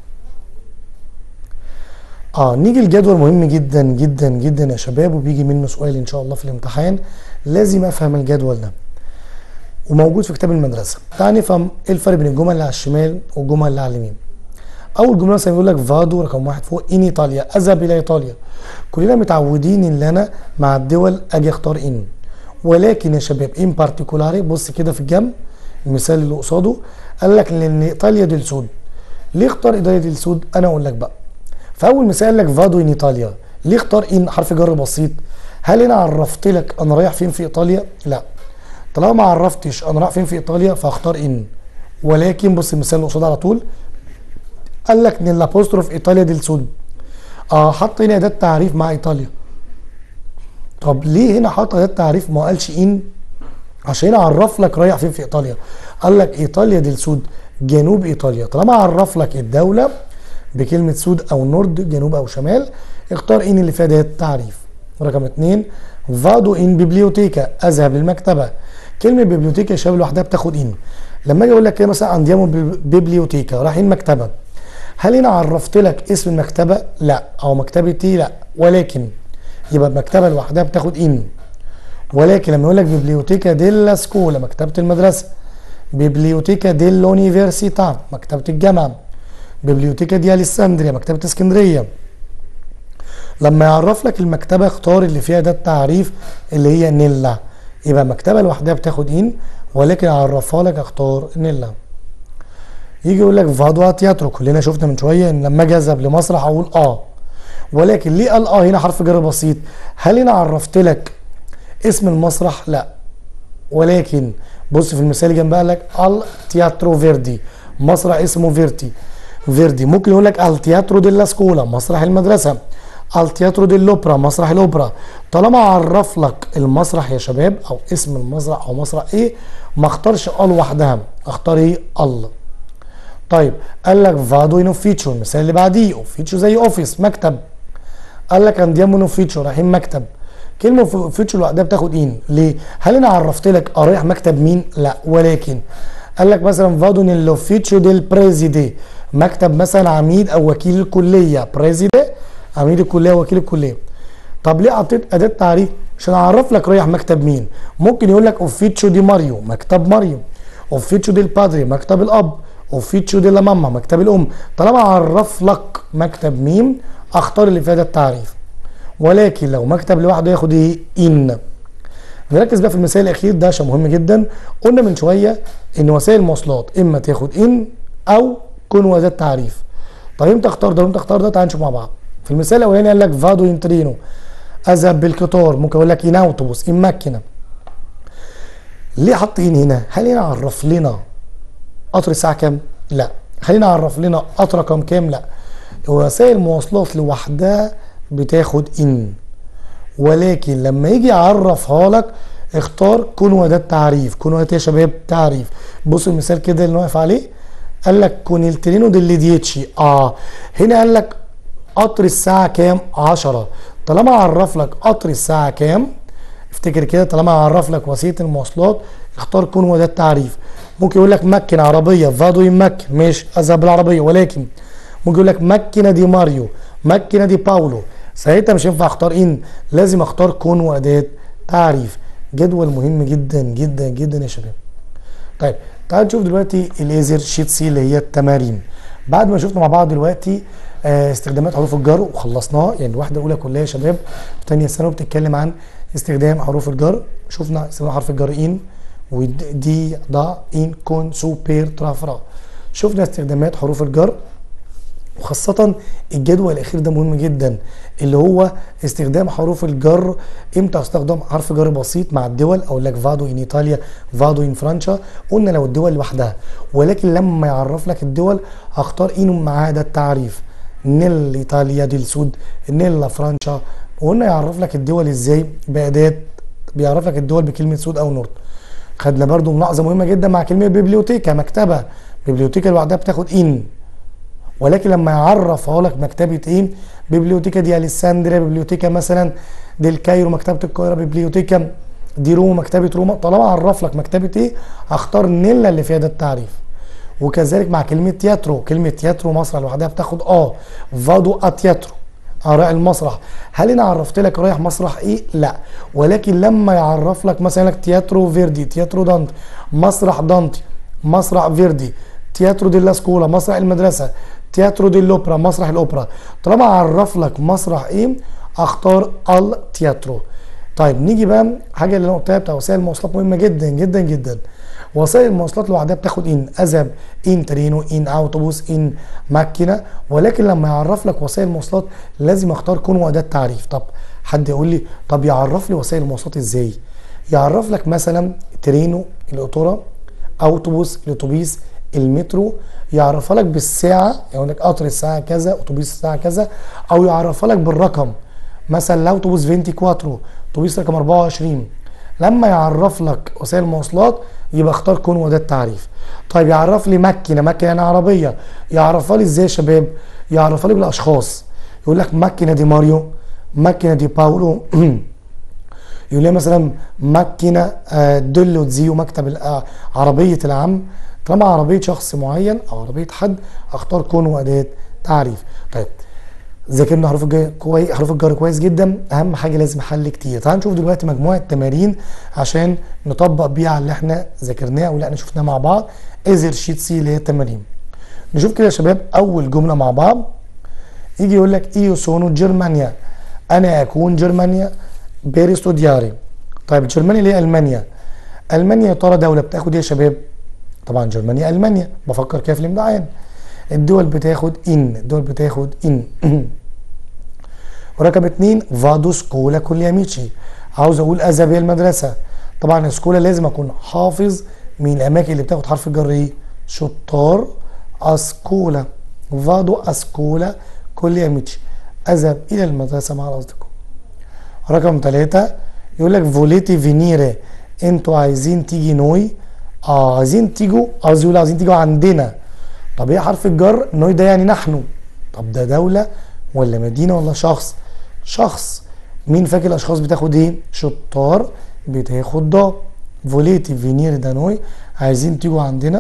S1: اه نيجي الجدول مهم جدا جدا جدا يا شباب وبيجي منه سؤال ان شاء الله في الامتحان لازم افهم الجدول ده وموجود في كتاب المدرسه تعال نفهم ايه الفرق بين الجمل اللي على الشمال والجمل اللي على اليمين اول جمله مثلا يقول لك فادو رقم واحد فوق ان ايطاليا اذهب الى ايطاليا كلنا متعودين ان انا مع الدول اجي اختار ان ولكن يا شباب ان بارتيكولاري بص كده في الجنب المثال اللي قصاده قال لك لان ايطاليا دي السود ليه اختار ايطاليا دي السود انا اقول لك بقى فاول مثال قال لك فادو ان ايطاليا ليه اختار ان حرف جر بسيط هل انا عرفت لك انا رايح فين في ايطاليا لا طالما ما عرفتش انا رايح فين في ايطاليا فاختار ان ولكن بص المثال اللي قصاده على طول قال لك ان الابوستروف ايطاليا دي السود اه حط هنا اداه تعريف مع ايطاليا طب ليه هنا حط اداه تعريف ما قالش ان عشان هنا عرف لك رايح فين في ايطاليا قال لك ايطاليا دي السود جنوب ايطاليا طالما عرف لك الدوله بكلمه سود او نورد جنوب او شمال اختار ان اللي فيها اداه تعريف رقم اثنين فادو ان بيبليوتيكا اذهب للمكتبه كلمه بيبليوتيكا يا شباب لوحدها بتاخد ان لما اجي اقول لك كده مثلا انديامو بيبليوتيكا رايحين مكتبه هل انا عرفت لك اسم المكتبه لا او مكتبتي لا ولكن يبقى المكتبه لوحدها بتاخد ان ولكن لما يقول لك بيبليوتيكا ديلا سكولا مكتبه المدرسه بيبليوتيكا ديلونيفرسيتا مكتبه الجامعه بيبليوتيكا دي اليساندريا مكتبه اسكندريه لما يعرف لك المكتبه اختار اللي فيها ده التعريف اللي هي نيلا يبقى مكتبه لوحدها بتاخد ان ولكن اعرفها لك اختار نيلا يجي يقول لك فادوا تياترو كلنا شفنا من شويه ان لما اجي اذهب لمسرح اقول اه ولكن ليه قال اه هنا حرف جر بسيط هل انا عرفت لك اسم المسرح لا ولكن بص في المثال اللي جنبها لك ال تياترو فيردي مسرح اسمه فيرتي فيردي ممكن يقول لك التياترو ديلا سكولا مسرح المدرسه التياترو ديلوبرا مسرح الاوبرا طالما عرف لك المسرح يا شباب او اسم المسرح او مسرح ايه ما اختارش اه لوحدها اختار ايه الله طيب قال لك فادو ان اوفيتشو المثال اللي بعديه اوفيتشو زي اوفيس مكتب قال لك انديامو ان اوفيتشو رايحين مكتب كلمه اوفيتشو لوحدها بتاخد ان ليه هل انا عرفت لك اه رايح مكتب مين لا ولكن قال لك مثلا فادو نيلوفيتشو ديل بريزيدي مكتب مثلا عميد او وكيل الكليه بريزيدي عميد الكليه وكيل الكليه طب ليه حطيت اداه تعريف عشان اعرف لك رايح مكتب مين ممكن يقول لك اوفيتشو دي ماريو مكتب ماريو اوفيتشو دي البادري مكتب الاب اوفيتشو دي لا ماما مكتب الام طالما عرف لك مكتب مين اختار اللي فيها ده التعريف ولكن لو مكتب لوحده ياخد ايه ان نركز بقى في المثال الاخير ده عشان مهم جدا قلنا من شويه ان وسائل المواصلات اما تاخد ان او كون وذات تعريف طيب امتى اختار ده وامتى اختار ده تعال نشوف مع بعض في المثال الاولاني قال لك فادو انترينو اذهب بالقطار ممكن اقول لك ان اوتوبوس ان ماكينه ليه حط ان هنا هل هنا عرف لنا قطر الساعه كام لا خلينا عرف لنا قطر رقم كام لا وسائل المواصلات لوحدها بتاخد ان ولكن لما يجي يعرفها لك اختار كون وده التعريف كون وده يا شباب تعريف بص المثال كده اللي واقف عليه قال لك كون الترينو ديلي ديتشي اه هنا قال لك قطر الساعه كام 10 طالما عرف لك قطر الساعه كام افتكر كده طالما عرف لك وسيله المواصلات اختار كون وده التعريف ممكن يقول لك مكن عربيه فادو يمكن ماشي اذهب بالعربيه ولكن ممكن يقول لك مكنه دي ماريو مكنه دي باولو ساعتها مش ينفع اختار ان لازم اختار كون واداه تعريف جدول مهم جدا جدا جدا يا شباب طيب تعال نشوف دلوقتي الايزر شيت سي اللي هي التمارين بعد ما شفنا مع بعض دلوقتي آه استخدامات حروف الجر وخلصناها يعني الواحده الاولى كلها يا شباب في ثانيه ثانوي بتتكلم عن استخدام حروف الجر شفنا استخدام حرف الجر ان ودي ضا ان كون سو بير ترافرا شفنا استخدامات حروف الجر وخاصة الجدول الأخير ده مهم جدا اللي هو استخدام حروف الجر امتى استخدم حرف جر بسيط مع الدول او لك فادو ان ايطاليا فادو ان فرنسا قلنا لو الدول لوحدها ولكن لما يعرف لك الدول هختار ان معاه ده التعريف نيل ايطاليا دي السود نيل فرنسا وقلنا يعرف لك الدول ازاي بأداة بيعرف لك الدول بكلمة سود او نورد خدنا برضو ملاحظة مهمة جدا مع كلمة بيبليوتيكا مكتبة بيبليوتيكا لوحدها بتاخد ان ولكن لما يعرف اقول لك مكتبه ايه بيبليوتيكا دي اليساندريا بيبليوتيكا مثلا دي الكايرو مكتبه القاهره بيبليوتيكا دي روما مكتبه روما طالما عرف لك مكتبه ايه هختار نيلا اللي فيها ده التعريف وكذلك مع كلمه تياترو كلمه تياترو مسرح لوحدها بتاخد اه فادو اتياترو رايح المسرح هل انا عرفت لك رايح مسرح ايه لا ولكن لما يعرف لك مثلا لك تياترو فيردي تياترو دانتي مسرح دانتي مسرح فيردي تياترو دي سكولا مسرح المدرسه تياترو دي الاوبرا مسرح الاوبرا طالما عرف لك مسرح ايه اختار التياترو طيب نيجي بقى حاجه اللي انا قلتها بتاع وسائل المواصلات مهمه جدا جدا جدا وسائل المواصلات لوحدها بتاخد ان اذهب ان ترينو ان اوتوبوس ان ماكينه ولكن لما يعرف لك وسائل المواصلات لازم اختار كون واداه تعريف طب حد يقول لي طب يعرف لي وسائل المواصلات ازاي يعرف لك مثلا ترينو القطوره اوتوبوس الاتوبيس المترو يعرفها لك بالساعه يقول لك قطر الساعه كذا اتوبيس الساعه كذا او يعرفها لك بالرقم مثلا الاوتوبوس 24 اتوبيس رقم 24 لما يعرف لك وسائل المواصلات يبقى اختار كون وده التعريف طيب يعرف لي مكنه مكنه يعني عربيه يعرفها لي ازاي يا شباب يعرفها لي بالاشخاص يقول لك مكنه دي ماريو مكنه دي باولو يقول لي مثلا مكنه دلو تزيو مكتب عربيه العم طالما عربيه شخص معين او عربيه حد اختار كون واداه تعريف طيب ذاكرنا حروف الجر كويس حروف الجر كويس جدا اهم حاجه لازم حل كتير تعال نشوف دلوقتي مجموعه تمارين عشان نطبق بيها على اللي احنا ذاكرناه او اللي احنا شفناه مع بعض ازر شيت سي اللي هي التمارين نشوف كده يا شباب اول جمله مع بعض يجي يقول لك ايو سونو جرمانيا انا اكون جرمانيا بيرستو دياري طيب جرمانيا ليه المانيا المانيا يا ترى دوله بتاخد ايه يا شباب طبعا جرمانيا المانيا بفكر كده في الامتحان الدول بتاخد ان الدول بتاخد ان ورقم اتنين فادو سكولا كولياميتشي عاوز اقول اذهب الى المدرسه طبعا سكولا لازم اكون حافظ من الاماكن اللي بتاخد حرف الجر ايه شطار اسكولا فادو اسكولا كل اميتشي اذهب الى المدرسه مع الاصدقاء رقم ثلاثة يقول لك فوليتي فينيري انتوا عايزين تيجي نوي اه عايزين تيجوا قصدي يقول عايزين تيجوا عندنا طب ايه حرف الجر نوي ده يعني نحن طب ده دولة ولا مدينة ولا شخص شخص مين فاكر الاشخاص بتاخد ايه شطار بتاخد ضا فوليتي فينيري ده نوي عايزين تيجوا عندنا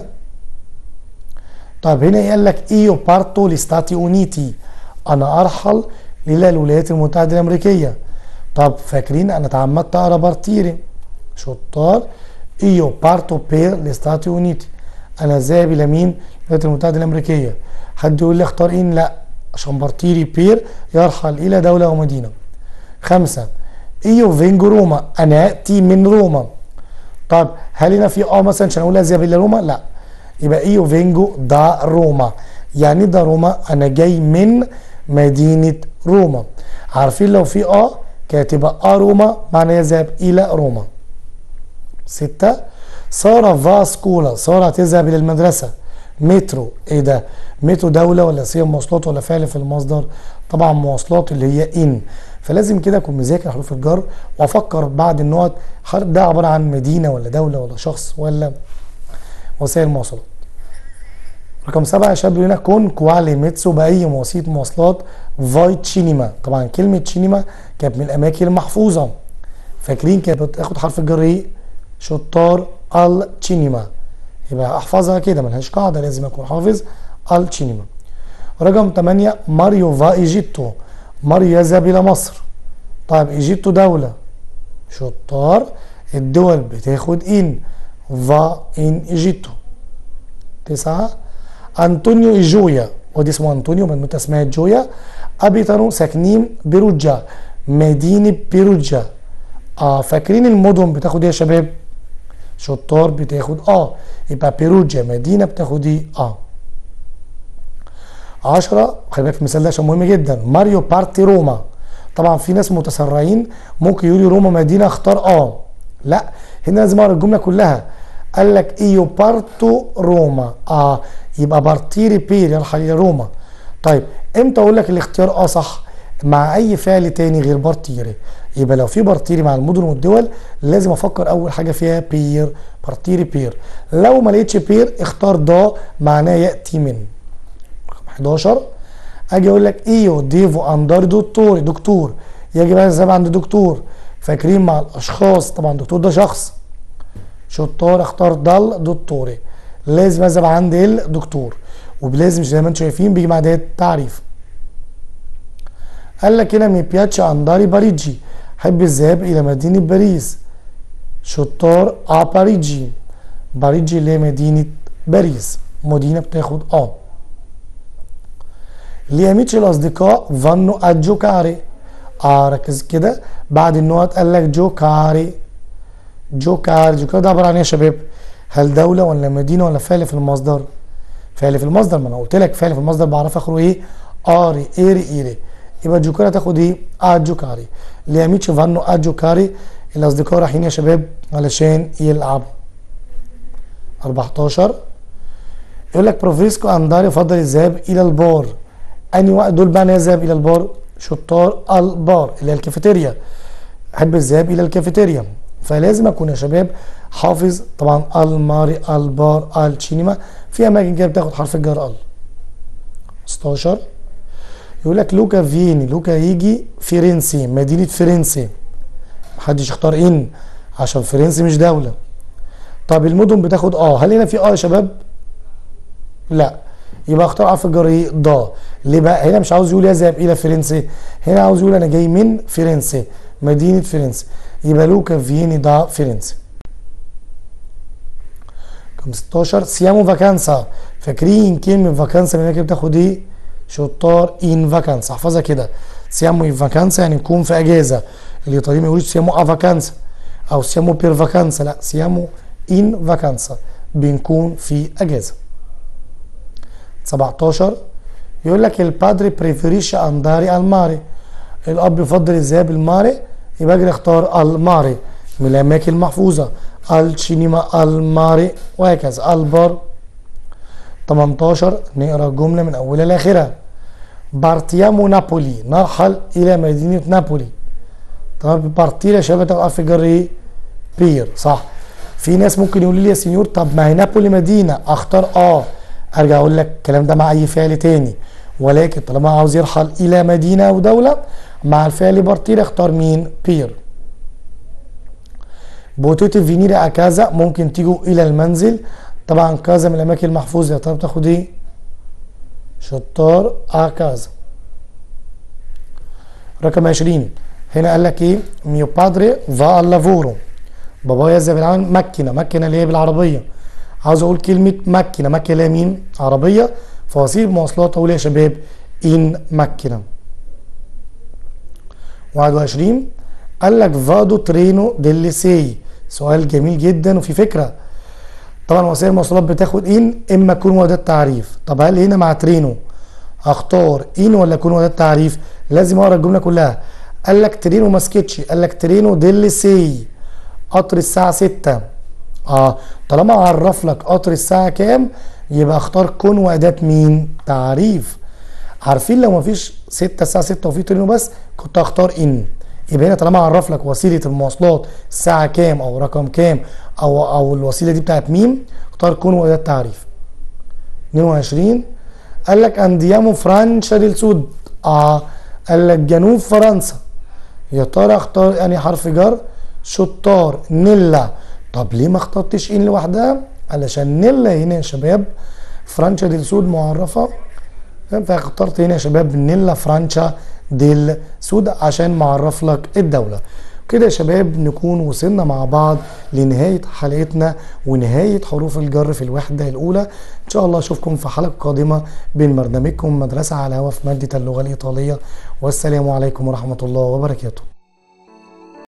S1: طب هنا قال لك ايو بارتو لستاتي اونيتي انا ارحل الى الولايات المتحده الامريكيه طب فاكرين انا اتعمدت اقرا بارتيري شطار ايو بارتو بير لستاتي اونيتي انا ذاهب الى مين الولايات المتحده الامريكيه حد يقول لي اختار ان لا عشان بارتيري بير يرحل الى دوله او مدينه خمسة ايو فينجو روما انا اتي من روما طب هل هنا في اه مثلا عشان اقول اذهب الى روما لا يبقى ايو فينجو دا روما يعني دا روما انا جاي من مدينة روما عارفين لو في اه كانت تبقى اه روما معنى يذهب الى روما ستة سارة فاسكولا سارة تذهب الى المدرسة مترو ايه ده مترو دولة ولا سير مواصلات ولا فعل في المصدر طبعا مواصلات اللي هي ان فلازم كده اكون مذاكر حروف الجر وافكر بعد النقط ده عبارة عن مدينة ولا دولة ولا شخص ولا وسائل مواصلات رقم سبعة يا شباب هنا كون كوالي ميتسو بأي وسيلة مواصلات فاي تشينيما طبعا كلمة تشينيما كانت من الأماكن المحفوظة فاكرين كانت بتاخد حرف الجر إيه؟ شطار التشينيما يبقى احفظها كده ملهاش قاعدة لازم أكون حافظ التشينيما رقم 8 ماريو فا إيجيبتو ماريو يذهب إلى مصر طيب إيجيبتو دولة شطار الدول بتاخد إن فا إن إيجيبتو تسعة أنطونيو إيجويا ودي اسمه أنطونيو بنوتة اسمها جويا أبيتانو ساكنين بيروجا مدينة بيروجا آه فاكرين المدن بتاخد ايه يا شباب؟ شطار بتاخد اه يبقى بيروجا مدينة بتاخد ايه؟ اه 10 خلي بالك المثال ده عشان مهم جدا ماريو بارتي روما طبعا في ناس متسرعين ممكن يقولوا روما مدينه اختار اه لا هنا لازم اقرا الجمله كلها قال لك ايو بارتو روما اه يبقى بارتيري بير يرحل الى روما طيب امتى اقول لك الاختيار اه صح مع اي فعل تاني غير بارتيري يبقى لو في بارتيري مع المدن والدول لازم افكر اول حاجه فيها بير بارتيري بير لو ما لقيتش بير اختار دا معناه ياتي من 11 اجي اقول لك ايو ديفو اندار دكتور دكتور يجب ان اذهب عند دكتور فاكرين مع الاشخاص طبعا دكتور ده شخص شطار اختار ضل دكتوري لازم اذهب عند الدكتور ولازم زي ما انتم شايفين بيجي مع ده تعريف قال لك هنا مي بياتش انداري باريجي حب الذهاب الى مدينه باريس شطار ا باريجي باريجي اللي هي مدينه باريس مدينه بتاخد اه gli amici الاصدقاء vanno a giocare اه ركز كده بعد النقط قال لك جوكاري جوكار جوكار ده عباره عن ايه يا شباب هل دوله ولا مدينه ولا فعل في المصدر فعل في المصدر ما انا قلت لك فعل في المصدر بعرف اخره ايه اري ايري ايري يبقى جوكار هتاخد ايه ا جوكاري gli amici vanno a giocare الاصدقاء رايحين يا شباب علشان يلعبوا 14 يقول لك بروفيسكو انداري يفضل الذهاب الى البار اني وقت دول بقى يذهب الى البار شطار البار اللي هي الكافيتيريا احب الذهاب الى الكافيتيريا فلازم اكون يا شباب حافظ طبعا الماري البار الشينما في اماكن كده بتاخد حرف الجر ال 16 يقول لك لوكا فيني لوكا يجي فيرنسي مدينه فرنسي محدش يختار ان عشان فرنسي مش دوله طب المدن بتاخد اه هل هنا في اه يا شباب لا يبقى اختار حرف الجر ايه ضا ليه بقى هنا مش عاوز يقول يذهب الى فرنسي هنا عاوز يقول انا جاي من فرنسي مدينه فرنسي يبقى لوكا فيني دا فرنسي رقم 16 سيامو فاكانسا فاكرين كلمه فاكانسا من هنا كده بتاخد ايه شطار ان فاكانسا احفظها كده سيامو ان فاكانسا يعني نكون في اجازه الايطاليين ما يقولوش سيامو ا فاكانسا او سيامو بير فاكانسا لا سيامو ان فاكانسا بنكون في اجازه 17 يقول لك البادري بريفيريش انداري الماري الاب يفضل الذهاب الماري يبقى اجري اختار الماري من الاماكن المحفوظه الشينما الماري وهكذا البر 18 نقرا الجمله من اولها لاخرها بارتيامو نابولي نرحل الى مدينه نابولي طب بارتيلا شباب تبقى في جر ايه بير صح في ناس ممكن يقولوا لي يا سينيور طب ما هي نابولي مدينه اختار اه ارجع اقول لك الكلام ده مع اي فعل تاني ولكن طالما عاوز يرحل الى مدينه او دوله مع الفعل بارتيلا اختار مين بير بوتوتي فينيرا اكازا ممكن تيجوا الى المنزل طبعا كازا من الاماكن المحفوظه يا ترى بتاخد ايه شطار اكازا رقم 20 هنا قال لك ايه ميو بادري فا al lavoro بابايا يذهب العمل مكنه مكنه اللي هي بالعربيه عاوز اقول كلمه مكنه مكنه اللي هي مين عربيه فوسيله مواصلات اقول يا شباب ان مكنه 21 قال لك فادو ترينو ديلي سي سؤال جميل جدا وفي فكره طبعا وسائل المواصلات بتاخد ان اما تكون وده التعريف طب هل هنا مع ترينو اختار ان ولا يكون وده التعريف لازم اقرا الجمله كلها قال لك ترينو ما سكتش قال لك ترينو ديلي سي قطر الساعه 6 اه طالما عرف لك قطر الساعه كام يبقى اختار كون واداه مين تعريف عارفين لو مفيش 6 الساعه 6 وفي ترينو بس كنت هختار ان يبقى هنا طالما عرف لك وسيله المواصلات الساعه كام او رقم كام او او الوسيله دي بتاعت مين اختار كون واداه تعريف 22 قال لك انديامو فرانشا ديل سود اه قال لك جنوب فرنسا يا ترى اختار يعني حرف جر شطار نيلا طب ليه ما اخترتش ان لوحدها علشان نيلا هنا يا شباب فرانشا ديل سود معرفه فاخترت هنا يا شباب نيلا فرانشا ديل سود عشان معرف لك الدوله كده يا شباب نكون وصلنا مع بعض لنهاية حلقتنا ونهاية حروف الجر في الوحدة الأولى إن شاء الله أشوفكم في حلقة قادمة من برنامجكم مدرسة على الهواء في مادة اللغة الإيطالية والسلام عليكم ورحمة الله وبركاته